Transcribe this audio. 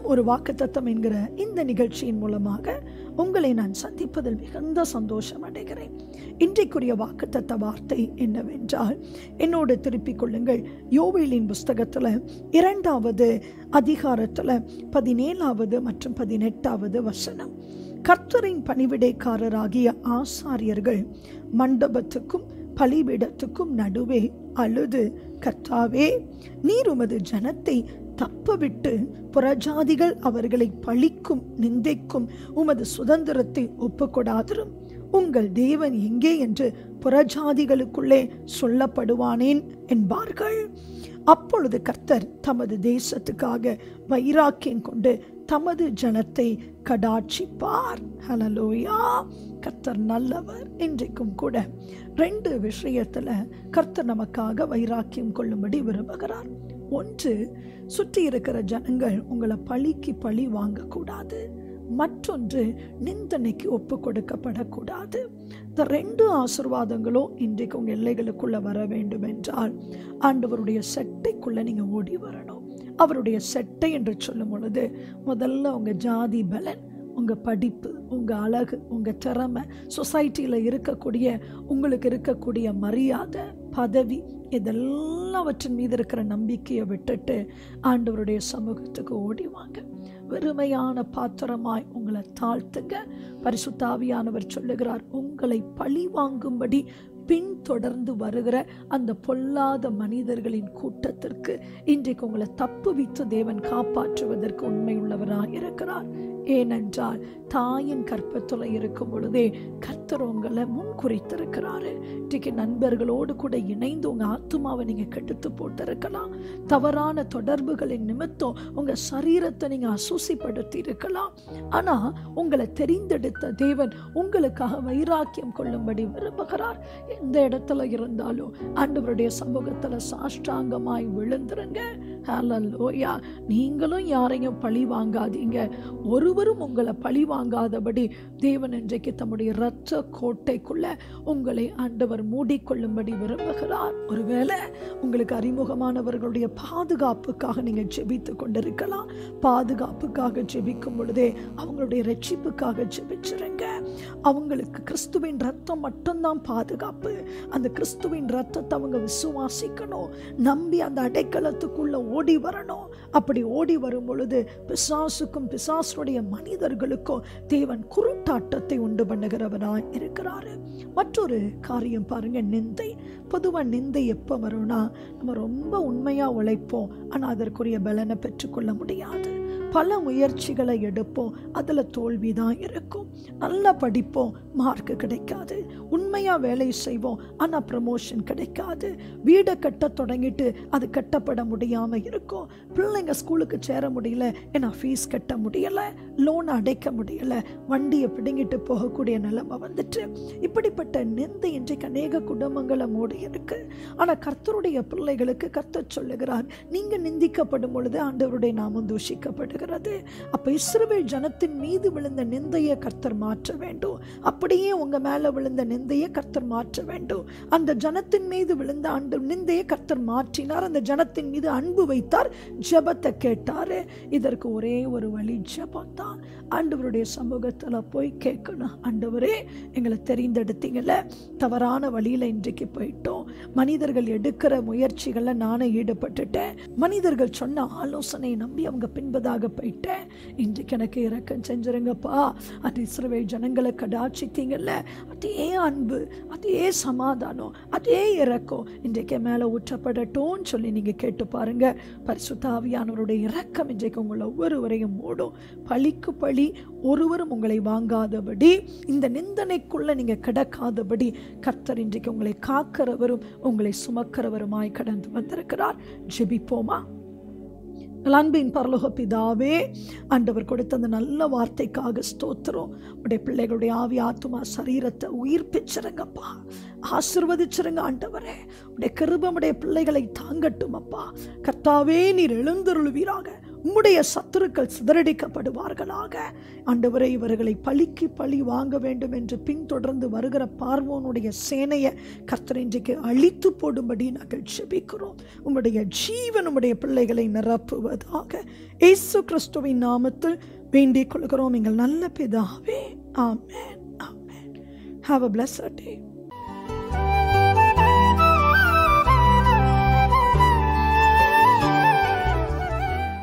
ஒரு வாக்குத்தத்தம் என்கிற இந்த நிகழ்ச்சியின் மூலமாக உங்களை நான் சந்திப்பதில் மிகுந்த சந்தோஷம் அடைகிறேன் இன்றைக்குரிய வாக்குத்தத்த வார்த்தை என்னவென்றால் என்னோடு திருப்பிக் கொள்ளுங்கள் யோவேலின் புஸ்தகத்தில் இரண்டாவது அதிகாரத்தில் பதினேழாவது மற்றும் பதினெட்டாவது வசனம் கர்த்தரின் பணிவிடைக்காரராகிய ஆசாரியர்கள் மண்டபத்துக்கும் பலிபீடத்துக்கும் நடுவே அழுது கர்த்தாவே நீர் உமது ஜனத்தை தப்பவிட்டு புறஜாதிகள் அவர்களை பழிக்கும் நிந்தைக்கும் உமது சுதந்திரத்தை ஒப்புக்கொடாதிரும் உங்கள் தேவன் எங்கே என்று புறஜாதிகளுக்குள்ளே சொல்லப்படுவானேன் என்பார்கள் அப்பொழுது கர்த்தர் தமது தேசத்துக்காக வைராக்கியம் கொண்டு தமது ஜனத்தை கடாட்சிப்பார் ஹலலோயா கர்த்தர் நல்லவர் இன்றைக்கும் கூட ரெண்டு விஷயத்துல கர்த்தர் நமக்காக வைராக்கியம் கொள்ளும்படி விரும்புகிறார் ஒன்று சுற்றி இருக்கிற ஜனங்கள் உங்களை பழிக்கு பழி வாங்கக்கூடாது மற்றொன்று நிந்தனைக்கு ஒப்பு கொடுக்கப்படக்கூடாது இந்த ரெண்டு ஆசிர்வாதங்களும் இன்றைக்கு உங்கள் எல்லைகளுக்குள்ள வர வேண்டும் என்றால் ஆண்டவருடைய செட்டைக்குள்ள நீங்க ஓடி வரணும் அவருடைய செட்டை என்று சொல்லும் பொழுது முதல்ல உங்க ஜாதி பலன் உங்க படிப்பு உங்க அழகு உங்க திறமை சொசைட்டியில் இருக்கக்கூடிய உங்களுக்கு இருக்கக்கூடிய மரியாதை பதவி இதெல்லாவற்றின் மீது இருக்கிற நம்பிக்கையை விட்டுட்டு ஆண்டவருடைய சமூகத்துக்கு ஓடிவாங்க வெறுமையான பாத்திரமாய் உங்களை தாழ்த்துங்க பரிசுத்தாவியானவர் சொல்லுகிறார் உங்களை பழி வாங்கும்படி பின்தொடர்ந்து வருகிற அந்த பொல்லாத மனிதர்களின் கூட்டத்திற்கு இன்றைக்கு உங்களை தப்புவித்து தேவன் காப்பாற்றுவதற்கு உண்மை உள்ளவராக இருக்கிறார் ஏனென்றால் தாயின் கற்பத்தில் இருக்கும் பொழுதே கர்த்தர் உங்களை முன் குறித்திருக்கிறாரு இன்றைக்கு நண்பர்களோடு கூட இணைந்து உங்க ஆத்மாவை நீங்க கெடுத்து போட்டிருக்கலாம் தவறான தொடர்புகளின் நிமித்தம் உங்க சரீரத்தை நீங்க அசூசிப்படுத்தி இருக்கலாம் ஆனா உங்களை தெரிந்தெடுத்த தேவன் உங்களுக்காக வைராக்கியம் கொள்ளும்படி விரும்புகிறார் எந்த இடத்துல இருந்தாலும் ஆண்டவருடைய சமூகத்துல சாஷ்டாங்கமாய் விழுந்துருங்க ஹalleluya நீங்களும் யாரையும் பழி வாங்காதீங்க ஒருவரும் உங்களை பழி வாங்காதபடி தேவன் இன்றைக்கு தம்முடைய இரத்த கோட்டைக்குள்ள உங்களை ஆண்டவர் மூடிக்கொள்ளும்படி விரும்புகிறார் ஒருவேளை உங்களுக்கு அறிமுகமானவர்களுடைய பாதுகாப்புக்காக நீங்க ஜெபித்து கொண்டிருக்கலாம் பாதுகாப்புக்காக ஜெபிக்கும் பொழுதே அவங்களுடைய ரட்சிப்புக்காக ஜெபிச்சிருங்க அவங்களுக்கு கிறிஸ்துவின் ரத்தம் மட்டும்தான் பாதுகாப்பு அந்த கிறிஸ்துவின் ரத்தத்தை அவங்க விசுவாசிக்கணும் நம்பி அந்த அடைக்கலத்துக்குள்ள ஓடி வரணும் அப்படி ஓடி வரும் பொழுது பிசாசுக்கும் பிசாசுடைய மனிதர்களுக்கும் தேவன் குருட்டாட்டத்தை உண்டு பண்ணுகிறவராய் இருக்கிறாரு மற்றொரு காரியம் பாருங்க நிந்தை பொதுவா நிந்தை எப்போ வரும்னா நம்ம ரொம்ப உண்மையா உழைப்போம் ஆனா அதற்குரிய பலனை பெற்றுக்கொள்ள முடியாது பல முயற்சிகளை எடுப்போம் அதில் தோல்வி தான் இருக்கும் நல்லா படிப்போம் மார்க் கிடைக்காது உண்மையாக வேலை செய்வோம் ஆனால் ப்ரமோஷன் கிடைக்காது வீடை கட்ட தொடங்கிட்டு அது கட்டப்பட முடியாமல் இருக்கும் பிள்ளைங்க ஸ்கூலுக்கு சேர முடியல ஏன்னா ஃபீஸ் கட்ட முடியலை லோன் அடைக்க முடியலை வண்டியை பிடுங்கிட்டு போகக்கூடிய நிலைமை வந்துட்டு இப்படிப்பட்ட நிந்தை இன்றைக்கு அநேக குடும்பங்களை மூடி இருக்கு ஆனால் கர்த்தருடைய பிள்ளைகளுக்கு கர்த்தர் சொல்லுகிறார் நீங்கள் நிந்திக்கப்படும் பொழுது ஆண்டவருடைய நாமம் தூஷிக்கப்படுகிறது அப்போ இஸ்ரவேல் ஜனத்தின் மீது விழுந்த நிந்தையை கர்த்தர் மாற்ற வேண்டும் அப்படியே உங்க மேல விழுந்த நிந்தையை கர்த்தர் மாற்ற வேண்டும் அந்த ஜனத்தின் மீது விழுந்த ஆண்டு நிந்தையை கர்த்தர் மாற்றினார் அந்த ஜனத்தின் மீது அன்பு வைத்தார் ஜெபத்தை கேட்டாரு இதற்கு ஒரே ஒரு வழி ஜெபம் தான் ஆண்டவருடைய சமூகத்துல போய் கேட்கணும் ஆண்டவரே எங்களை தெரிந்தெடுத்தீங்கல்ல தவறான வழியில இன்றைக்கு போயிட்டோம் மனிதர்கள் எடுக்கிற முயற்சிகள்ல நானே ஈடுபட்டுட்டேன் மனிதர்கள் சொன்ன ஆலோசனையை நம்பி அவங்க பின்பதாக போயிட்டேன் இன்றைக்கு எனக்கு இறக்கம் செஞ்சிருங்கப்பா அது இஸ்ரவேல் ஜனங்களை கடாட்சித்தீங்கல்ல அதே அன்பு அதே சமாதானம் அதே இறக்கம் இன்றைக்கு மேலே ஊற்றப்படட்டும்னு சொல்லி நீங்கள் கேட்டு பாருங்க பரிசுத்தாவியானவருடைய இறக்கம் இன்றைக்கு உங்களை ஒவ்வொருவரையும் மூடும் பழிக்கு பழி ஒருவரும் உங்களை வாங்காதபடி இந்த நிந்தனைக்குள்ள நீங்க கிடக்காதபடி கர்த்தர் இன்றைக்கு உங்களை காக்கிறவரும் உங்களை சுமக்கிறவருமாய் கடந்து வந்திருக்கிறார் ஜெபிப்போமா அன்பின் பரலோக பிதாவே ஆண்டவர் கொடுத்த அந்த நல்ல வார்த்தைக்காக ஸ்தோத்திரம் உடைய பிள்ளைகளுடைய ஆவி ஆத்துமா சரீரத்தை உயிர்ப்பிச்சிருங்கப்பா ஆசிர்வதிச்சிருங்க ஆண்டவரே உடைய கிருபமுடைய பிள்ளைகளை தாங்கட்டும் அப்பா கர்த்தாவே நீர் எழுந்தருளுவீராக உம்முடைய சத்துருக்கள் சிதறடிக்கப்படுவார்களாக ஆண்டவரை இவர்களை பழிக்கு பழி வாங்க வேண்டும் என்று பின்தொடர்ந்து வருகிற பார்வோனுடைய சேனையை கர்த்தர் இன்றைக்கு அழித்து போடும்படி நாங்கள் ஜெபிக்கிறோம் உம்முடைய ஜீவன் உம்முடைய பிள்ளைகளை நிரப்புவதாக இயேசு கிறிஸ்துவின் நாமத்தில் வேண்டிக் கொள்கிறோம் எங்கள் நல்ல பிதாவே ஆமென் ஆமென் ஹாவ் அ பிளஸ்ட் டே